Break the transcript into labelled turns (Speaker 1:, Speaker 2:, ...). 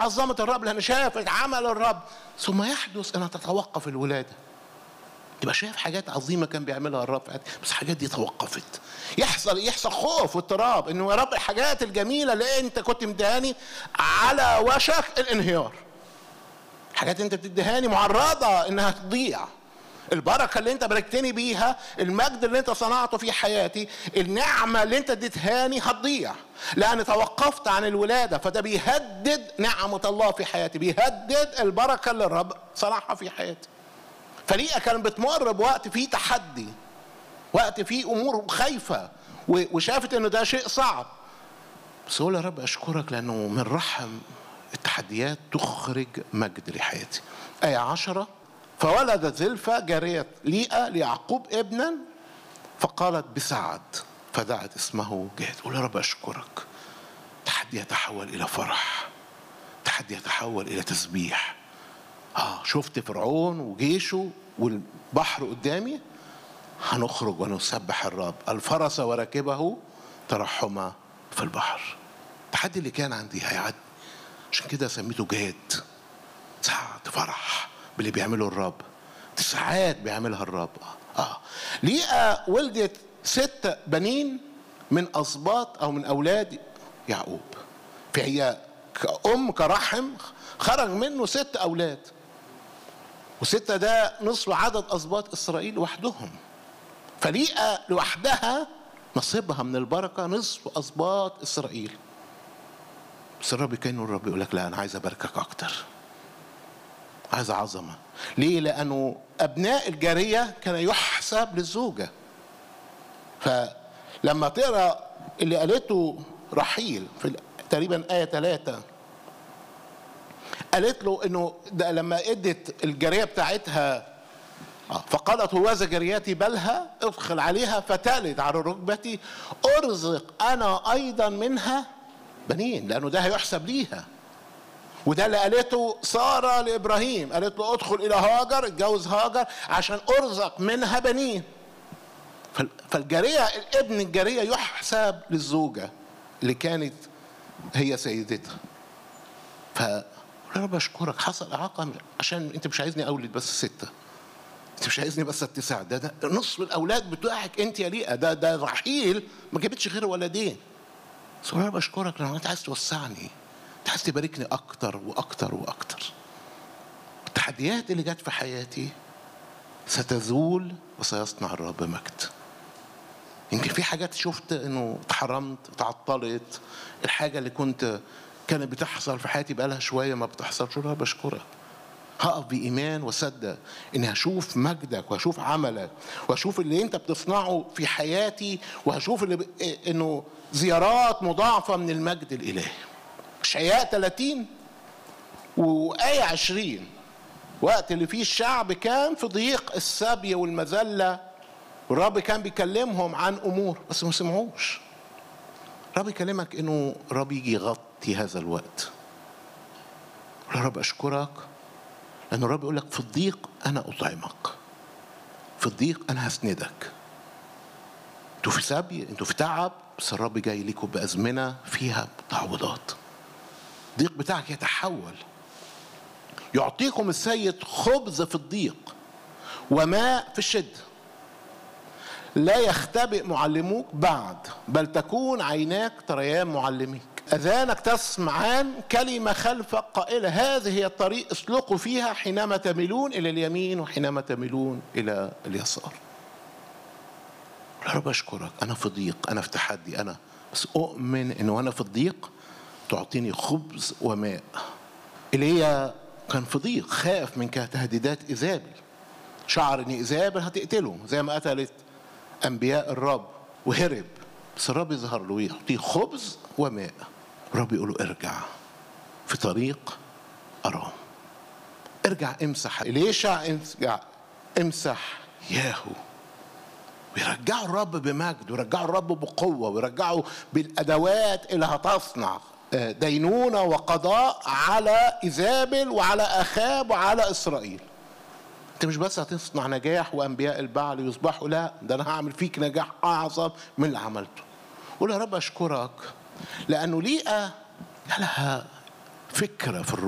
Speaker 1: عظمت الرب لان شافت عمل الرب ثم يحدث انها تتوقف الولاده تبقى شايف حاجات عظيمه كان بيعملها الرب بس الحاجات دي توقفت يحصل يحصل خوف واضطراب انه يا رب الحاجات الجميله اللي انت كنت مدهاني على وشك الانهيار حاجات انت بتدهاني معرضه انها تضيع البركه اللي انت باركتني بيها المجد اللي انت صنعته في حياتي النعمه اللي انت اديتهاني هتضيع لان توقفت عن الولاده فده بيهدد نعمه الله في حياتي بيهدد البركه اللي الرب صنعها في حياتي فريقه كانت بتمر بوقت فيه تحدي وقت فيه امور خايفه وشافت انه ده شيء صعب بس اقول يا رب اشكرك لانه من رحم التحديات تخرج مجد لحياتي آية عشرة فولدت زلفة جارية ليئة ليعقوب ابنا فقالت بسعد فدعت اسمه جهد قول يا رب أشكرك تحدي يتحول إلى فرح تحدي يتحول إلى تسبيح آه شفت فرعون وجيشه والبحر قدامي هنخرج ونسبح الرب الفرس وراكبه ترحما في البحر التحدي اللي كان عندي هيعدي عشان كده سميته جهاد سعد فرح باللي بيعمله الرب ساعات بيعملها الرب اه ليئة ولدت ست بنين من اسباط او من اولاد يعقوب فهي كأم كرحم خرج منه ست اولاد وستة ده نصف عدد اسباط اسرائيل وحدهم فليئة لوحدها نصيبها من البركة نصف اسباط اسرائيل بس الرب كان الرب يقول لك لا انا عايز اباركك اكتر عايز عظمه ليه لانه ابناء الجاريه كان يحسب للزوجه فلما تقرا اللي قالته رحيل في تقريبا ايه ثلاثة قالت له انه ده لما ادت الجاريه بتاعتها فقالت هوذا جرياتي بلها ادخل عليها فتلد على ركبتي ارزق انا ايضا منها بنين لانه ده هيحسب ليها وده اللي قالته ساره لابراهيم قالت له ادخل الى هاجر اتجوز هاجر عشان ارزق منها بنين فالجاريه الابن الجاريه يحسب للزوجه اللي كانت هي سيدتها ف يا رب اشكرك حصل اعاقه عشان انت مش عايزني اولد بس سته انت مش عايزني بس اتسع ده, ده نصف الاولاد بتوعك انت يا ليئه ده ده رحيل ما جابتش غير ولدين بس انا بشكرك لان انت عايز توسعني انت عايز تباركني اكتر واكتر واكتر التحديات اللي جت في حياتي ستزول وسيصنع الرب مجد يمكن في حاجات شفت انه اتحرمت اتعطلت الحاجه اللي كنت كانت بتحصل في حياتي بقالها شويه ما بتحصلش انا بشكرك هقف بإيمان وصدق إني هشوف مجدك وهشوف عملك وهشوف اللي أنت بتصنعه في حياتي وهشوف اللي ب... إنه زيارات مضاعفة من المجد الإلهي. إشعياء 30 وآية 20 وقت اللي فيه الشعب كان في ضيق السبي والمذلة والرب كان بيكلمهم عن أمور بس ما سمعوش. الرب يكلمك إنه الرب يجي يغطي هذا الوقت. يا رب أشكرك لأن الرب يقول لك في الضيق أنا أطعمك في الضيق أنا هسندك أنتوا في سبي أنتوا في تعب بس الرب جاي ليكم بأزمنة فيها تعويضات الضيق بتاعك يتحول يعطيكم السيد خبز في الضيق وماء في الشدة لا يختبئ معلموك بعد بل تكون عيناك تريان معلميك أذانك تسمعان كلمة خلفك قائلة هذه هي الطريق اسلكوا فيها حينما تميلون إلى اليمين وحينما تميلون إلى اليسار يا رب أشكرك أنا في ضيق أنا في تحدي أنا بس أؤمن إنه أنا في الضيق تعطيني خبز وماء إيليا كان في ضيق خاف من تهديدات إيزابل شعر إن إيزابل هتقتله زي ما قتلت أنبياء الرب وهرب بس الرب يظهر له يعطيه خبز وماء الرب يقول له ارجع في طريق أرام ارجع امسح ليشع ارجع امسح ياهو ويرجعوا الرب بمجد ويرجعوا الرب بقوة ويرجعوا بالأدوات اللي هتصنع دينونة وقضاء على إيزابل وعلى أخاب وعلى إسرائيل انت مش بس هتصنع نجاح وانبياء البعل يصبحوا لا ده انا هعمل فيك نجاح اعظم من اللي عملته قول يا رب اشكرك لانه ليئه جالها فكره في الروح